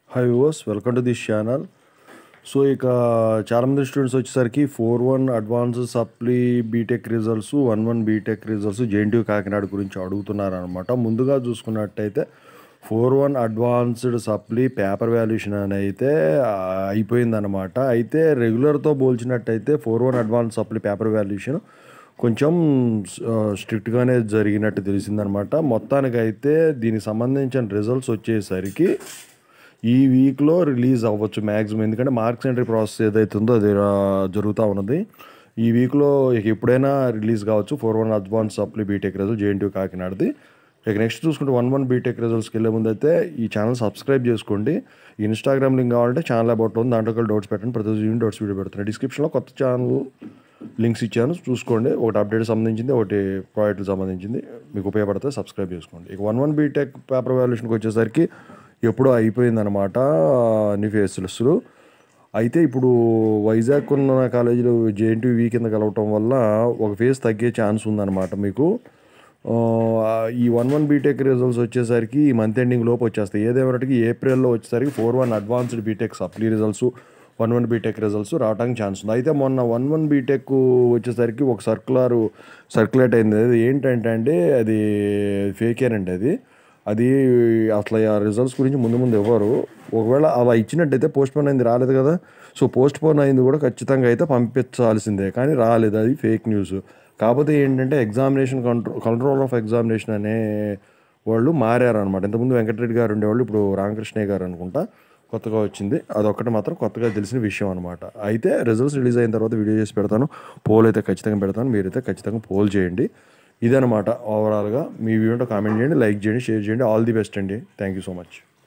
high viewers welcome to this channel so ఇక చాలామంది students వచ్చేసరికి four one advance supply B Tech results one one B Tech results JNT Kakinada గురించి అడుగుతున్నారు అనమాట ముందుగా చూసుకున్నట్టయితే four one advanced supply paper valuation అని అయితే ఆ, అయిపోయిందనమాట అయితే రెగ్యులర్తో పోల్చినట్టయితే four one advance supply paper valuation కొంచెం స్ట్రిక్ట్గానే జరిగినట్టు తెలిసిందనమాట మొత్తానికైతే దీనికి సంబంధించిన రిజల్ట్స్ వచ్చేసరికి ఈ వీక్లో రిలీజ్ అవ్వచ్చు మ్యాక్సిమం ఎందుకంటే మార్క్స్ ఎంట్రీ ప్రాసెస్ ఏదైతే ఉందో అది ఆ, జరుగుతూ ఉన్నది ఈ వీక్లో ఇక ఎప్పుడైనా రిలీజ్ కావచ్చు four one advance supply B Tech result JNT కాకినాడది ఇక నెక్స్ట్ చూసుకుంటే వన్ వన్ బీటెక్ రిజల్ట్స్కి వెళ్ళే ముందు అయితే ఈ ఛానల్ సబ్స్క్రైబ్ చేసుకోండి ఇన్స్టాగ్రామ్ లింక్ కావాలంటే ఛానల్ అబౌట్ ఉంది దాంట్లో డౌట్స్ పెట్టండి ప్రతి రోజు డౌట్స్ వీడియో పెడుతున్నాను డిస్క్రిప్షన్లో కొత్త ఛానల్ లింక్స్ ఇచ్చాను చూసుకోండి ఒకటి అప్డేట్ సంబంధించింది ఒకటి ప్రాజెక్ట్ సంబంధించింది మీకు ఉపయోగపడితే సబ్స్క్రైబ్ చేసుకోండి ఇక వన్ వన్ బీటెక్ పేపర్ వాల్యుయేషన్కి వచ్చేసరికి ఎప్పుడో అయిపోయిందనమాట అన్ని ఫేస్లు అయితే ఇప్పుడు వైజాగ్ ఉన్న కాలేజీలో జేఎన్టీవీ కింద కలవటం వల్ల ఒక ఫేజ్ తగ్గే ఛాన్స్ ఉందన్నమాట మీకు ఆ, ఈ వన్ వన్ బీటెక్ రిజల్ట్స్ వచ్చేసరికి ఈ మంత్ ఎండింగ్ లోపు వచ్చేస్తాయి ఏదేమైనటికి ఏప్రిల్లో వచ్చేసరికి four one advanced B Tech supply results one one B Tech results రావడానికి ఛాన్స్ ఉంది అయితే మొన్న వన్ వన్ బీటెక్ వచ్చేసరికి ఒక సర్కులర్ సర్క్యులేట్ అయింది అది ఏంటంటే అండి అది ఫేకేనండి అది అది అసలు ఆ రిజల్ట్స్ గురించి ముందు ముందు ఇవ్వరు ఒకవేళ అలా ఇచ్చినట్టయితే పోస్ట్ పోన్ అయింది రాలేదు కదా సో పోస్ట్ పోన్ అయింది కూడా ఖచ్చితంగా అయితే పంపించాల్సిందే కానీ రాలేదు అది ఫేక్ న్యూస్ కాకపోతే ఏంటంటే examination control control of examination అనే వాళ్ళు మారారనమాట ఇంతకుముందు వెంకటరెడ్డి గారు ఉండేవాళ్ళు ఇప్పుడు రామకృష్ణయ్య గారు అనుకుంటా కొత్తగా వచ్చింది అదొక్కటి మాత్రం కొత్తగా తెలిసిన విషయం అనమాట అయితే రిజల్ట్స్ రిలీజ్ అయిన తర్వాత వీడియో చేసి పెడతాను పోల్ అయితే ఖచ్చితంగా పెడతాను మీరైతే ఖచ్చితంగా పోల్ చేయండి ఇదనమాట ఓవరాల్గా మీ వీడియో కామెంట్ చేయండి లైక్ చేయండి షేర్ చేయండి ఆల్ ది బెస్ట్ అండి థ్యాంక్ యూ సో మచ్